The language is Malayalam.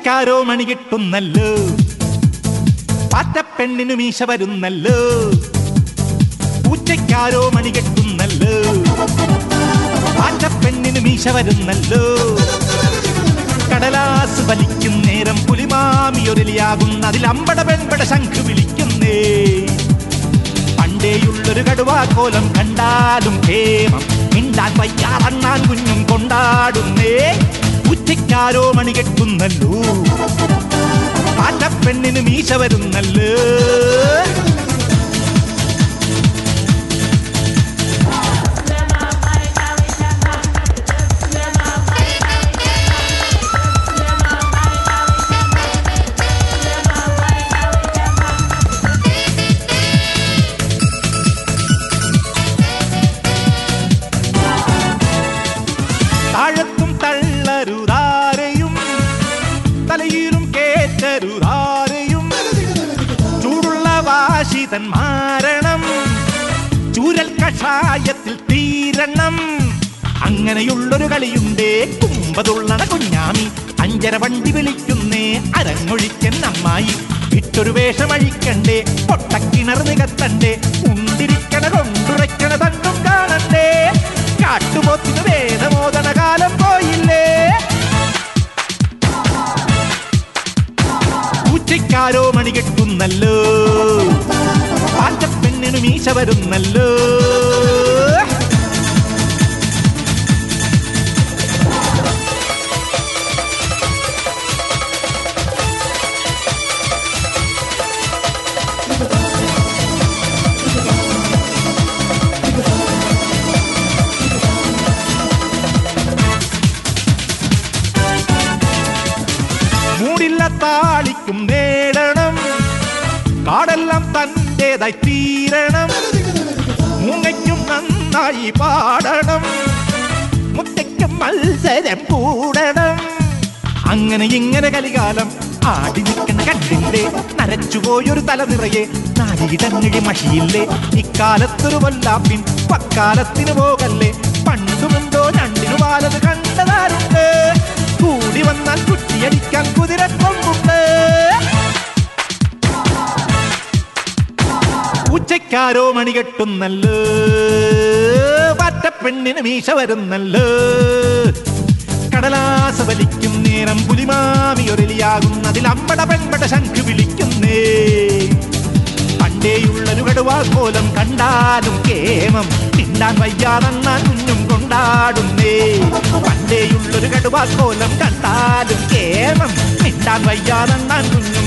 പൂച്ചയ്ക്കാരോ മണി കിട്ടുന്നല്ലോ പാറ്റപ്പെണ്ണിനു മീശ വരുന്നല്ലോ പൂച്ചയ്ക്കാരോ മണി കെട്ടുന്നല്ലോ പാറ്റപ്പെണ്ണിനു മീശ വരുന്നല്ലോ കടലാസ് വലിക്കും നേരം പുലിമാമിയൊരലിയാകുന്ന അതിൽ അമ്പട പെൺപട ശംഖ് വിളിക്കുന്നേ പണ്ടേയുള്ളൊരു കടുവാക്കോലം കണ്ടാലും ക്ഷേമം മിണ്ടാൻ വയ്യാറണ്ണാൻ കുഞ്ഞും കൊണ്ടാടുന്നേ ഉച്ചയ്ക്കാരോ മണി കെട്ടുന്നല്ലോ പാറ്റപ്പെണ്ണിന് മീശ വരുന്നല്ലോ താഴത്തും തള്ളരുതാരെയും തലയിലും കേറ്റരുതാരെയും ചൂടുള്ള വാശി തൻ മാരണം ചൂരൽ കഷായത്തിൽ തീരണം അങ്ങനെയുള്ളൊരു കളിയുണ്ടേ കുമ്പതുള്ളണ കുഞ്ഞാമി അഞ്ചര വണ്ടി വിളിക്കുന്നേ അരങ്ങൊഴിക്കൻ അമ്മായി ഇട്ടൊരു വേഷമഴിക്കണ്ടേ പൊട്ടക്കിണർ നികത്തണ്ടേ ഉണ്ടിരിക്കണ കൊണ്ടുറയ്ക്കണ തണ്ടും കാണണ്ടേ കാട്ടുപോത്തിന് വേദമോദന കാലം പോയില്ലേ പൂച്ചയ്ക്കാരോ മണി കെട്ടുന്നല്ലോ പാറ്റപ്പെണ്ണിനു മീശ വരുന്നല്ലോ മൂടില്ല താളിക്കും നേടണം കാടെല്ലാം തന്റേതായി തീരണം മൂങ്ങയ്ക്കും നന്നായി പാടണം മുത്തയ്ക്കും മത്സരം കൂടണം അങ്ങനെ ഇങ്ങനെ കലികാലം ആടി നിൽക്കണ കണ്ടില്ലേ നരച്ചുപോയൊരു തല നിറയെ നാലിടങ്ങഴി മഷിയില്ലേ ഇക്കാലത്തൊരു വല്ലാപ്പിൻ പക്കാലത്തിന് പോകല്ലേ പണ്ടുമുണ്ടോ രണ്ടിനു പാലത് കണ്ടതാരുണ്ട് കൂടി വന്നാൽ കുറ്റിയടിക്കാൻ കുതിരക്കൊമ്പുണ്ട് പൂച്ചയ്ക്കാരോ മണി കെട്ടുന്നല്ലോ പാറ്റപ്പെണ്ണിന് മീശ വരുന്നല്ലോ കടലാസ വലിക്കും നേരം പുലിമാവിയൊരലിയാകുന്നതിൽ അമ്പട പെൺപട ശംഖ് വിളിക്കുന്നേ പണ്ടേയുള്ളൊരു കടുവാക്കോലം കണ്ടാലും കേമം തിണ്ടാൻ വയ്യാതെണ്ണാൻ കുഞ്ഞും കൊണ്ടാടുന്നേ പണ്ടേയുള്ളൊരു കടുവാക്കോലം കണ്ടാലും കേമം മിണ്ടാൻ വയ്യാതെണ്ണാൻ കുഞ്ഞും